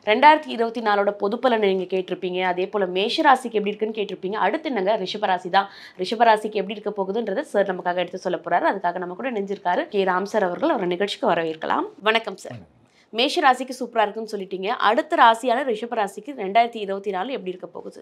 ரெண்டாயிரத்தி இருபத்தி நாலோட பொதுப்பலனை நீங்கள் கேட்டிருப்பீங்க அதே போல் மேஷராசிக்கு எப்படி இருக்குன்னு கேட்டிருப்பீங்க அடுத்து என்னங்க ரிஷபராசி தான் ரிஷபராசிக்கு எப்படி இருக்க போகுதுன்றதை சார் நமக்காக எடுத்து சொல்ல போறாரு அதுக்காக நம்ம கூட நெஞ்சிருக்காரு கே ராம் சார் அவர்கள் அவர் நிகழ்ச்சிக்கு வரவேற்கலாம் வணக்கம் சார் மேஷ ராசிக்கு சூப்பரா இருக்குன்னு சொல்லிட்டீங்க அடுத்த ராசியான ரிஷப ராசிக்கு ரெண்டாயிரத்தி இருபத்தி நாலு எப்படி இருக்க போகுது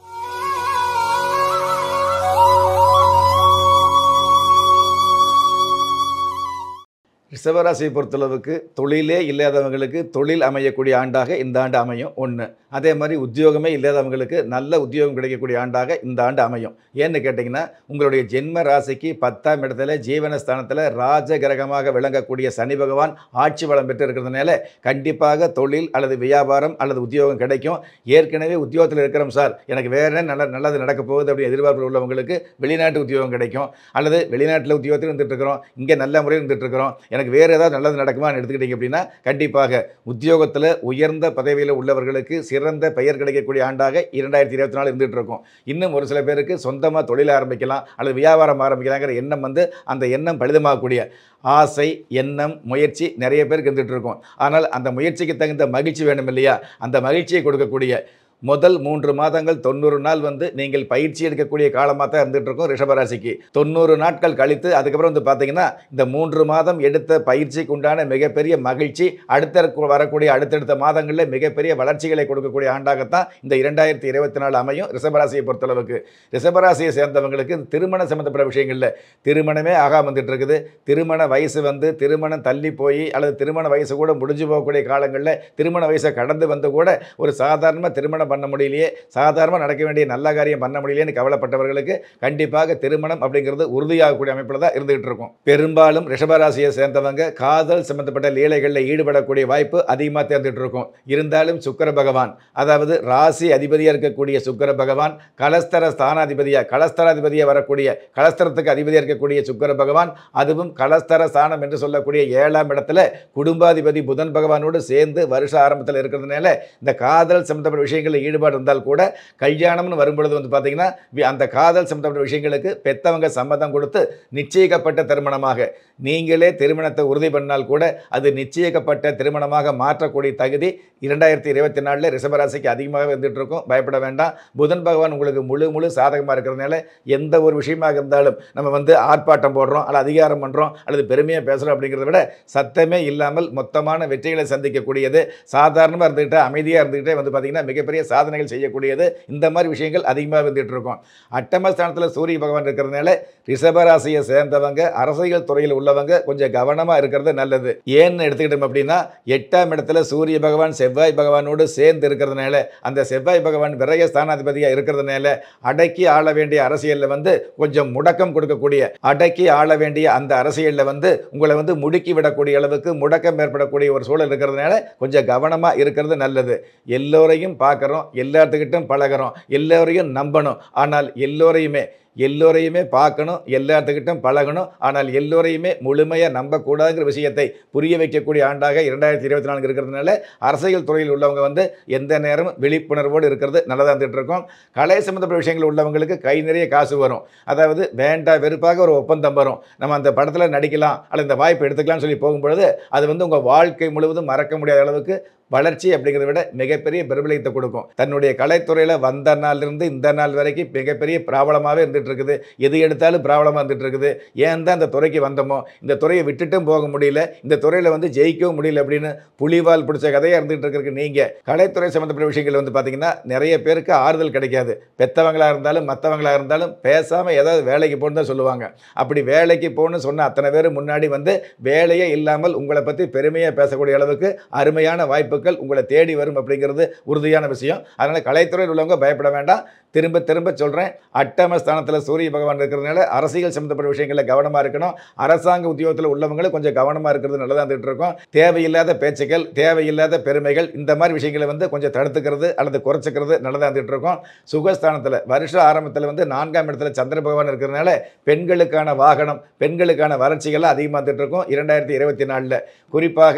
ரிஷபராசியை பொறுத்தளவுக்கு தொழிலே இல்லாதவங்களுக்கு தொழில் அமையக்கூடிய ஆண்டாக இந்த ஆண்டு அமையும் ஒன்று அதே மாதிரி உத்தியோகமே இல்லாதவங்களுக்கு நல்ல உத்தியோகம் கிடைக்கக்கூடிய ஆண்டாக இந்த ஆண்டு அமையும் ஏன்னு கேட்டிங்கன்னா உங்களுடைய ஜென்ம ராசிக்கு பத்தாம் இடத்துல ஜீவனஸ்தானத்தில் ராஜ கிரகமாக விளங்கக்கூடிய சனி பகவான் ஆட்சி வளம் பெற்று இருக்கிறதுனால கண்டிப்பாக தொழில் அல்லது வியாபாரம் அல்லது உத்தியோகம் கிடைக்கும் ஏற்கனவே உத்தியோகத்தில் இருக்கிறோம் சார் எனக்கு வேற என்ன நல்ல நல்லது நடக்க போகுது அப்படின்னு எதிர்பார்ப்பு உள்ளவங்களுக்கு வெளிநாட்டு உத்தியோகம் கிடைக்கும் அல்லது வெளிநாட்டில் உத்தியோகத்தில் இருந்துட்டு இருக்கிறோம் இங்கே நல்ல முறையில் இருந்துட்டு இருக்கிறோம் எனக்கு வேறு ஏதாவது நல்லது நடக்குமான்னு எடுத்துக்கிட்டிங்க அப்படின்னா கண்டிப்பாக உத்தியோகத்தில் உயர்ந்த பதவியில் உள்ளவர்களுக்கு சிறந்த பெயர் கிடைக்கக்கூடிய ஆண்டாக இரண்டாயிரத்தி இருபத்தி நாலு இருந்துகிட்டு இருக்கும் இன்னும் ஒரு சில பேருக்கு சொந்தமாக தொழில் ஆரம்பிக்கலாம் அல்லது வியாபாரம் ஆரம்பிக்கலாங்கிற எண்ணம் வந்து அந்த எண்ணம் பலிதமாகக்கூடிய ஆசை எண்ணம் முயற்சி நிறைய பேருக்கு இருந்துகிட்டு இருக்கும் ஆனால் அந்த முயற்சிக்கு தகுந்த மகிழ்ச்சி வேணும் இல்லையா அந்த மகிழ்ச்சியை கொடுக்கக்கூடிய முதல் மூன்று மாதங்கள் தொண்ணூறு நாள் வந்து நீங்கள் பயிற்சி எடுக்கக்கூடிய காலமாக தான் இருந்துகிட்டு இருக்கும் ரிஷபராசிக்கு தொண்ணூறு நாட்கள் கழித்து அதுக்கப்புறம் வந்து பார்த்தீங்கன்னா இந்த மூன்று மாதம் எடுத்த பயிற்சிக்கு உண்டான மிகப்பெரிய மகிழ்ச்சி அடுத்த வரக்கூடிய அடுத்தடுத்த மாதங்களில் மிகப்பெரிய வளர்ச்சிகளை கொடுக்கக்கூடிய ஆண்டாகத்தான் இந்த இரண்டாயிரத்தி இருபத்தி நாலு அமையும் ரிஷபராசியை பொறுத்தளவுக்கு ரிஷபராசியை சேர்ந்தவங்களுக்கு திருமணம் சம்மந்தப்பட்ட விஷயங்களில் திருமணமே ஆகாம வந்துட்டு இருக்குது திருமண வயசு வந்து திருமணம் தள்ளி போய் அல்லது திருமண வயசு கூட முடிஞ்சு போகக்கூடிய காலங்களில் திருமண வயசை கடந்து வந்து கூட ஒரு சாதாரண திருமணம் பண்ண முடியலையே சாதாரணமாக நடக்க வேண்டிய நல்ல காரியம் பண்ண முடியலையேன்னு கவலைப்பட்டவர்களுக்கு கண்டிப்பாக திருமணம் அப்படிங்கிறது உறுதியாகக்கூடிய அமைப்பில் தான் இருந்துகிட்டு இருக்கும் பெரும்பாலும் ரிஷபராசியை சேர்ந்தவங்க காதல் சம்பந்தப்பட்ட லீலைகளில் ஈடுபடக்கூடிய வாய்ப்பு அதிகமாக தேர்ந்துட்டு இருக்கும் இருந்தாலும் சுக்கர பகவான் அதாவது ராசி அதிபதியாக இருக்கக்கூடிய சுக்கர பகவான் கலஸ்தர ஸ்தானாதிபதியாக கலஸ்தராதிபதியாக வரக்கூடிய கலஸ்தரத்துக்கு அதிபதியாக இருக்கக்கூடிய சுக்கர பகவான் அதுவும் கலஸ்தர ஸ்தானம் என்று சொல்லக்கூடிய ஏழாம் இடத்துல குடும்பாதிபதி புதன் பகவானோடு சேர்ந்து வருஷ ஆரம்பத்தில் இருக்கிறதுனால இந்த காதல் சம்பந்தப்பட்ட விஷயங்களில் ஈடுபாடு இருந்தால் கூட கல்யாணம்னு வரும்பொழுது வந்து பார்த்தீங்கன்னா வி- அந்த காதல் சம்பந்தப்பட்ட விஷயங்களுக்கு பெத்தவங்க சம்மதம் கொடுத்து நிச்சயிக்கப்பட்ட திருமணமாக நீங்களே திருமணத்தை உறுதி பண்ணால் கூட அது நிச்சயிக்கப்பட்ட திருமணமாக மாற்றக்கூடிய தகுதி இரண்டாயிரத்தி இருபத்தி நாலில் ரிஷபராசிக்கு அதிகமாக வந்துட்டு இருக்கும் பயப்பட வேண்டாம் புதன் பகவான் உங்களுக்கு முழு முழு சாதகமாக இருக்கிறதுனால எந்த ஒரு விஷயமாக இருந்தாலும் நம்ம வந்து ஆர்ப்பாட்டம் போடுறோம் அல்லது அதிகாரம் பண்ணுறோம் அல்லது பெருமையாக பேசுகிறோம் அப்படிங்கிறத விட சத்தமே இல்லாமல் மொத்தமான வெற்றிகளை சந்திக்கக்கூடியது சாதாரணமாக இருந்துக்கிட்டே அமைதியாக இருந்துக்கிட்டே வந்து பார்த்திங்கன்னா மிகப்பெரிய சாதனைகள் செய்யக்கூடியது இந்த மாதிரி விஷயங்கள் அதிகமாக வந்துட்டு இருக்கும் அட்டமஸ்தானத்தில் சூரிய பகவான் இருக்கிறதுனால ரிஷபராசியை சேர்ந்தவங்க அரசியல் துறையில் உள்ளவங்க கொஞ்சம் கவனமாக இருக்கிறது நல்லது ஏன்னு எடுத்துக்கிட்டோம் அப்படின்னா எட்டாம் இடத்துல சூரிய பகவான் செவ்வாய் பகவானோடு சேர்ந்து இருக்கிறதுனால அந்த செவ்வாய் பகவான் விரய ஸ்தானாதிபதியாக இருக்கிறதுனால அடக்கி ஆள வேண்டிய அரசியலில் வந்து கொஞ்சம் முடக்கம் கொடுக்கக்கூடிய அடக்கி ஆள வேண்டிய அந்த அரசியலில் வந்து உங்களை வந்து முடுக்கி விடக்கூடிய அளவுக்கு முடக்கம் ஏற்படக்கூடிய ஒரு சூழல் இருக்கிறதுனால கொஞ்சம் கவனமாக இருக்கிறது நல்லது எல்லோரையும் பார்க்குறோம் எல்லாத்துக்கிட்டும் பழகுறோம் எல்லோரையும் நம்பணும் ஆனால் எல்லோரையுமே எல்லோரையுமே பார்க்கணும் எல்லாத்துக்கிட்டும் பழகணும் ஆனால் எல்லோரையுமே முழுமையாக நம்பக்கூடாதுங்கிற விஷயத்தை புரிய வைக்கக்கூடிய ஆண்டாக இரண்டாயிரத்தி இருபத்தி நான்கு இருக்கிறதுனால அரசியல் துறையில் உள்ளவங்க வந்து எந்த நேரமும் விழிப்புணர்வோடு இருக்கிறது நல்லதாக இருந்துட்டு இருக்கும் கலை சம்மந்தப்பட்ட விஷயங்கள் உள்ளவங்களுக்கு கை நிறைய காசு வரும் அதாவது வேண்டா வெறுப்பாக ஒரு ஒப்பந்தம் வரும் நம்ம அந்த படத்தில் நடிக்கலாம் அல்லது இந்த வாய்ப்பு எடுத்துக்கலாம்னு சொல்லி போகும்பொழுது அது வந்து உங்கள் வாழ்க்கை முழுவதும் மறக்க முடியாத அளவுக்கு வளர்ச்சி அப்படிங்கிறத விட மிகப்பெரிய பிரபலத்தை கொடுக்கும் தன்னுடைய கலைத்துறையில் வந்த நாள்லேருந்து இந்த நாள் வரைக்கும் மிகப்பெரிய பிராபலமாகவே இருந்துட்டு இருக்குது எது எடுத்தாலும் பிராபலமாக இருந்துட்டு இருக்குது ஏன் தான் இந்த துறைக்கு வந்தோமோ இந்த துறையை விட்டுட்டும் போக முடியல இந்த துறையில் வந்து ஜெயிக்கவும் முடியல அப்படின்னு புலிவால் பிடிச்ச கதையாக இருந்துகிட்டு இருக்கிறதுக்கு நீங்கள் கலைத்துறை சம்மந்தப்பட்ட விஷயங்கள் வந்து பார்த்தீங்கன்னா நிறைய பேருக்கு ஆறுதல் கிடைக்காது பெத்தவங்களாக இருந்தாலும் மற்றவங்களாக இருந்தாலும் பேசாமல் ஏதாவது வேலைக்கு போகணுன்னு தான் சொல்லுவாங்க அப்படி வேலைக்கு போகணும்னு சொன்ன அத்தனை பேர் முன்னாடி வந்து வேலையே இல்லாமல் உங்களை பற்றி பெருமையாக பேசக்கூடிய அளவுக்கு அருமையான வாய்ப்புகள் உங்களை தேடி வரும் அப்படிங்கிறது உறுதியான விஷயம் அதனால் கலைத்துறையில் உள்ளவங்க பயப்பட வேண்டாம் திரும்ப திரும்ப சொல்கிறேன் அட்டம ஸ்தானத்தில் சூரிய பகவான் இருக்கிறதுனால அரசியல் சம்மந்தப்பட்ட விஷயங்களில் கவனமாக இருக்கணும் அரசாங்க உத்தியோகத்தில் உள்ளவங்களும் கொஞ்சம் கவனமாக இருக்கிறது நல்லதாக இருந்துகிட்டு இருக்கும் தேவையில்லாத பேச்சுக்கள் தேவையில்லாத பெருமைகள் இந்த மாதிரி விஷயங்களை வந்து கொஞ்சம் தடுத்துக்கிறது அல்லது குறைச்சிக்கிறது நல்லதாக இருந்துகிட்டு இருக்கும் சுகஸ்தானத்தில் வருஷ ஆரம்பத்தில் வந்து நான்காம் இடத்துல சந்திர பகவான் இருக்கிறதுனால பெண்களுக்கான வாகனம் பெண்களுக்கான வறட்சிகள் அதிகமாக வந்துட்டு இருக்கும் இரண்டாயிரத்தி இருபத்தி நாலில் குறிப்பாக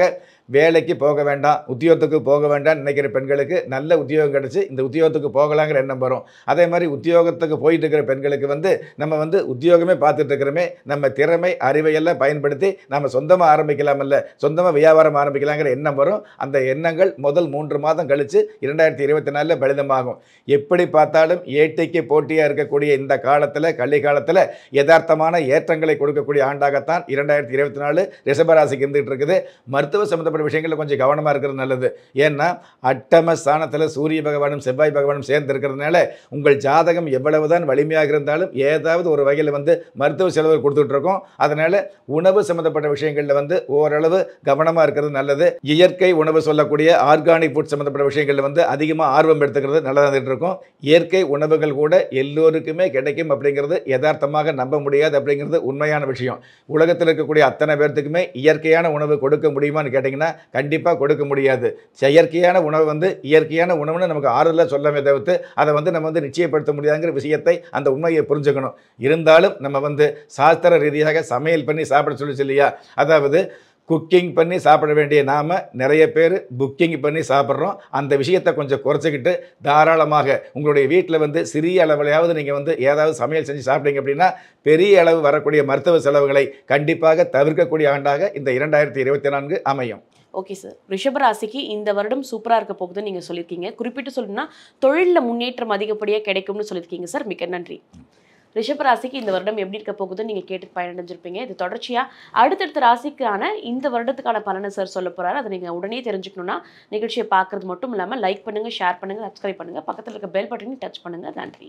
வேலைக்கு போக வேண்டாம் உத்தியோகத்துக்கு போக வேண்டாம்னு நினைக்கிற பெண்களுக்கு நல்ல உத்தியோகம் கிடச்சி இந்த உத்தியோகத்துக்கு போகலாங்கிற எண்ணம் வரும் அதே மாதிரி உத்தியோகத்துக்கு போயிட்டு இருக்கிற பெண்களுக்கு வந்து நம்ம வந்து உத்தியோகமே பார்த்துட்டு இருக்கிறோமே நம்ம திறமை அறிவையெல்லாம் பயன்படுத்தி நம்ம சொந்தமாக ஆரம்பிக்கலாமல்ல சொந்தமாக வியாபாரம் ஆரம்பிக்கலாங்கிற எண்ணம் வரும் அந்த எண்ணங்கள் முதல் மூன்று மாதம் கழித்து இரண்டாயிரத்தி இருபத்தி நாலில் பலிதமாகும் எப்படி பார்த்தாலும் ஏட்டைக்கு போட்டியாக இருக்கக்கூடிய இந்த காலத்தில் கள்ளி காலத்தில் யதார்த்தமான ஏற்றங்களை கொடுக்கக்கூடிய ஆண்டாகத்தான் இரண்டாயிரத்தி இருபத்தி நாலு ரிஷபராசிக்கு இருந்துகிட்டு இருக்குது மருத்துவ சம்மந்தப்பட்ட விஷயங்களில் கொஞ்சம் கவனமாக இருக்கிறது நல்லது ஏன்னா அட்டம ஸ்தானத்தில் சூரிய பகவானும் செவ்வாய் பகவானும் சேர்ந்து இருக்கிறதுனால உங்கள் ஜாதகம் எவ்வளவுதான் வலிமையாக இருந்தாலும் ஏதாவது ஒரு வகையில் வந்து மருத்துவ செலவு கொடுத்துட்டு இருக்கோம் அதனால உணவு சம்மந்தப்பட்ட விஷயங்களில் வந்து ஓரளவு கவனமாக இருக்கிறது நல்லது இயற்கை உணவு சொல்லக்கூடிய ஆர்கானிக் ஃபுட் சம்மந்தப்பட்ட விஷயங்களில் வந்து அதிகமாக ஆர்வம் எடுத்துக்கிறது நல்லதாக இருக்கும் இயற்கை உணவுகள் கூட எல்லோருக்குமே கிடைக்கும் அப்படிங்கிறது யதார்த்தமாக நம்ப முடியாது அப்படிங்கிறது உண்மையான விஷயம் உலகத்தில் இருக்கக்கூடிய அத்தனை பேர்த்துக்குமே இயற்கையான உணவு கொடுக்க முடியுமான்னு கேட்டிங்கன்னா கண்டிப்பாக கொடுக்க முடியாது செயற்கையான உணவு வந்து இயற்கையான உணவுன்னு நமக்கு ஆறுதலாக சொல்லவே தவிர்த்து அதை வந்து நம்ம வந்து நிச்சயப்படுத்த முடியாதுங்கிற விஷயத்தை அந்த உண்மையை புரிஞ்சுக்கணும் இருந்தாலும் நம்ம வந்து சாஸ்திர ரீதியாக சமையல் பண்ணி சாப்பிட சொல்லி இல்லையா அதாவது குக்கிங் பண்ணி சாப்பிட வேண்டிய நாம நிறைய பேர் புக்கிங் பண்ணி சாப்பிட்றோம் அந்த விஷயத்தை கொஞ்சம் குறைச்சிக்கிட்டு தாராளமாக உங்களுடைய வீட்டில் வந்து சிறிய அளவிலையாவது நீங்கள் வந்து ஏதாவது சமையல் செஞ்சு சாப்பிட்டீங்க அப்படின்னா பெரிய அளவு வரக்கூடிய மருத்துவ செலவுகளை கண்டிப்பாக தவிர்க்கக்கூடிய ஆண்டாக இந்த இரண்டாயிரத்தி இருபத்தி நான்கு அமையும் ஓகே சார் ரிஷபராசிக்கு இந்த வருடம் சூப்பராக இருக்க போகுதுன்னு நீங்கள் சொல்லியிருக்கீங்க குறிப்பிட்டு சொல்லணும்னா தொழிலில் முன்னேற்றம் அதிகப்படியாக கிடைக்கும்னு சொல்லியிருக்கீங்க சார் மிக்க நன்றி ரிஷபராசிக்கு இந்த வருடம் எப்படி இருக்க போகுதுன்னு நீங்கள் கேட்டு பயனடைஞ்சிருப்பீங்க இது தொடர்ச்சியாக அடுத்தடுத்த ராசிக்கான இந்த வருடத்துக்கான பலனை சார் சொல்ல போகிறாரு அதை நீங்கள் உடனே தெரிஞ்சுக்கணுன்னா நிகழ்ச்சியை பார்க்குறது மட்டும் இல்லாமல் லைக் பண்ணுங்கள் ஷேர் பண்ணுங்கள் சப்ஸ்கிரைப் பண்ணுங்கள் பக்கத்தில் இருக்க பெல் பட்டனையும் டச் பண்ணுங்கள் நன்றி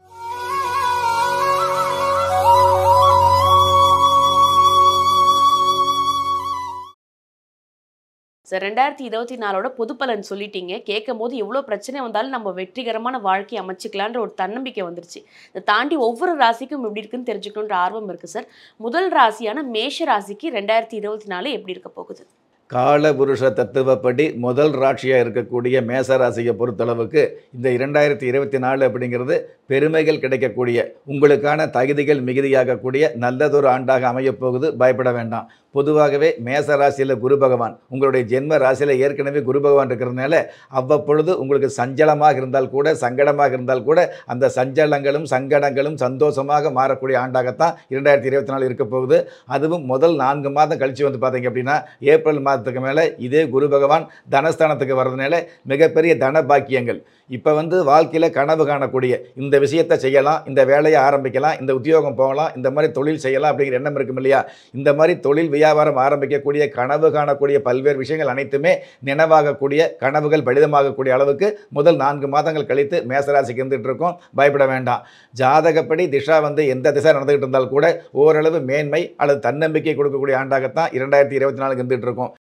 சார் ரெண்டாயிரத்தி இருபத்தி நாலோட பொது பலன் சொல்லிட்டீங்க கேட்கும் போது எவ்வளோ பிரச்சனை வந்தாலும் நம்ம வெற்றிகரமான வாழ்க்கையை அமைச்சிக்கலான்ற ஒரு தன்னம்பிக்கை வந்துருச்சு இதை தாண்டி ஒவ்வொரு ராசிக்கும் எப்படி இருக்குன்னு தெரிஞ்சுக்கணுன்ற ஆர்வம் இருக்குது சார் முதல் ராசியான மேஷ ராசிக்கு ரெண்டாயிரத்தி இருபத்தி நாலு எப்படி இருக்க போகுது காலபுருஷ தத்துவப்படி முதல் ராட்சியாக இருக்கக்கூடிய மேசராசியை பொறுத்தளவுக்கு இந்த இரண்டாயிரத்தி இருபத்தி நாலு அப்படிங்கிறது பெருமைகள் கிடைக்கக்கூடிய உங்களுக்கான தகுதிகள் மிகுதியாகக்கூடிய நல்லதொரு ஆண்டாக அமையப் போகுது பயப்பட வேண்டாம் பொதுவாகவே மேச ராசியில் குரு பகவான் உங்களுடைய ஜென்ம ராசியில் ஏற்கனவே குரு பகவான் இருக்கிறதுனால அவ்வப்பொழுது உங்களுக்கு சஞ்சலமாக இருந்தால் கூட சங்கடமாக இருந்தால் கூட அந்த சஞ்சலங்களும் சங்கடங்களும் சந்தோஷமாக மாறக்கூடிய ஆண்டாகத்தான் இரண்டாயிரத்தி இருபத்தி நாலு இருக்க போகுது அதுவும் முதல் நான்கு மாதம் கழித்து வந்து பார்த்தீங்க அப்படின்னா ஏப்ரல் மாதத்துக்கு மேலே இதே குரு பகவான் தனஸ்தானத்துக்கு வர்றதுனால மிகப்பெரிய தன பாக்கியங்கள் இப்போ வந்து வாழ்க்கையில் கனவு காணக்கூடிய இந்த விஷயத்தை செய்யலாம் இந்த வேலையை ஆரம்பிக்கலாம் இந்த உத்தியோகம் போகலாம் இந்த மாதிரி தொழில் செய்யலாம் அப்படிங்கிற எண்ணம் இருக்கும் இல்லையா இந்த மாதிரி தொழில் வியாபாரம் ஆரம்பிக்கக்கூடிய கனவு காணக்கூடிய பல்வேறு விஷயங்கள் அனைத்துமே நினைவாகக்கூடிய கனவுகள் பலிதமாகக்கூடிய அளவுக்கு முதல் நான்கு மாதங்கள் கழித்து மேசராசிக்கு இருந்துகிட்டு இருக்கோம் பயப்பட வேண்டாம் ஜாதகப்படி திஷா வந்து எந்த திசை நடந்துகிட்டு இருந்தால் கூட ஓரளவு மேன்மை அல்லது தன்னம்பிக்கை கொடுக்கக்கூடிய ஆண்டாகத்தான் இரண்டாயிரத்தி இருபத்தி நாலுக்கு இருந்துகிட்டு இருக்கும்